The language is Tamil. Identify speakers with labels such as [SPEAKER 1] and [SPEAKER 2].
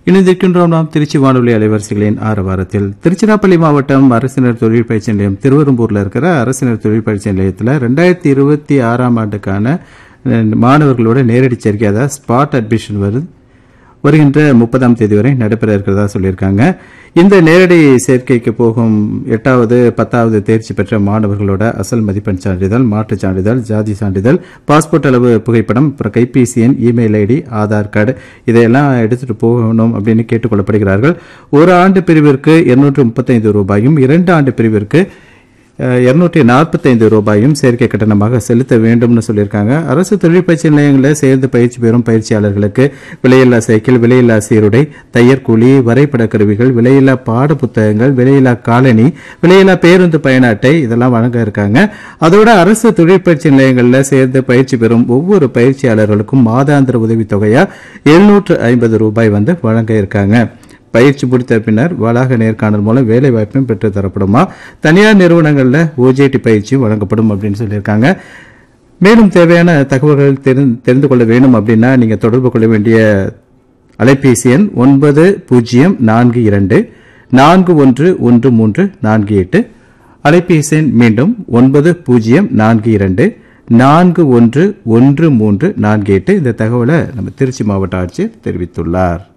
[SPEAKER 1] இணைந்திருக்கின்றோம் நாம் திருச்சி வானொலி அலைவரிசைகளின் ஆரவாரத்தில் திருச்சிராப்பள்ளி மாவட்டம் அரசினர் தொழில் பயிற்சி நிலையம் திருவெரும்பூர்ல இருக்கிற அரசினர் தொழில் பயிற்சி நிலையத்தில் ரெண்டாயிரத்தி இருபத்தி ஆறாம் ஆண்டுக்கான அஹ், மாணவர்களோட நேரடி சேர்க்கை அதாவது ஸ்பாட் அட்மிஷன் வருது வருகின்ற முப்பதாம் தேதி வரை நடைபெற இருக்கிறதா சொல்லியிருக்காங்க இந்த நேரடி சேர்க்கைக்கு போகும் எட்டாவது பத்தாவது தேர்ச்சி பெற்ற மாணவர்களோட அசல் மதிப்பெண் சான்றிதழ் மாற்றுச் சான்றிதழ் ஜாதி சான்றிதழ் பாஸ்போர்ட் அளவு புகைப்படம் அப்புறம் கைபேசி எண் இமெயில் ஐடி ஆதார் கார்டு இதையெல்லாம் எடுத்துட்டு போகணும் அப்படின்னு கேட்டுக்கொள்ளப்படுகிறார்கள் ஒரு ஆண்டு பிரிவிற்கு இருநூற்று முப்பத்தைந்து ரூபாயும் இரண்டு ஆண்டு பிரிவிற்கு இருநூற்றி நாற்பத்தைந்து ரூபாயும் சேர்க்கை கட்டணமாக செலுத்த வேண்டும்னு சொல்லியிருக்காங்க அரசு தொழில் பயிற்சி நிலையங்களில் சேர்ந்து பயிற்சி பெறும் பயிற்சியாளர்களுக்கு விலையில்லா சைக்கிள் விலையில்லா சீருடை தையர் கூலி வரைபட கருவிகள் விலையில்லா பாட புத்தகங்கள் விலையில்லா காலனி விலையில்லா பேருந்து பயண அட்டை இதெல்லாம் வழங்க இருக்காங்க அதோட அரசு தொழில் பயிற்சி நிலையங்களில் சேர்ந்து பயிற்சி பெறும் ஒவ்வொரு பயிற்சியாளர்களுக்கும் மாதாந்திர உதவித்தொகையா எழுநூற்று ஐம்பது ரூபாய் வந்து வழங்க இருக்காங்க பயிற்சி முடித்த பின்னர் வளாக நேர்காணல் மூலம் வேலை வாய்ப்பும் பெற்று தரப்படுமா தனியார் நிறுவனங்களில் ஓஜேடி பயிற்சியும் வழங்கப்படும் அப்படின்னு சொல்லியிருக்காங்க மேலும் தேவையான தகவல்கள் தெரிந்து தெரிந்து கொள்ள வேணும் அப்படின்னா நீங்க தொடர்பு கொள்ள வேண்டிய அலைபேசி எண் ஒன்பது பூஜ்ஜியம் நான்கு இரண்டு நான்கு ஒன்று ஒன்று மூன்று நான்கு எட்டு அலைபேசி எண் மீண்டும் ஒன்பது பூஜ்ஜியம் நான்கு இரண்டு நான்கு ஒன்று ஒன்று மூன்று நான்கு எட்டு இந்த தகவலை நம்ம திருச்சி மாவட்ட ஆட்சியர் தெரிவித்துள்ளார்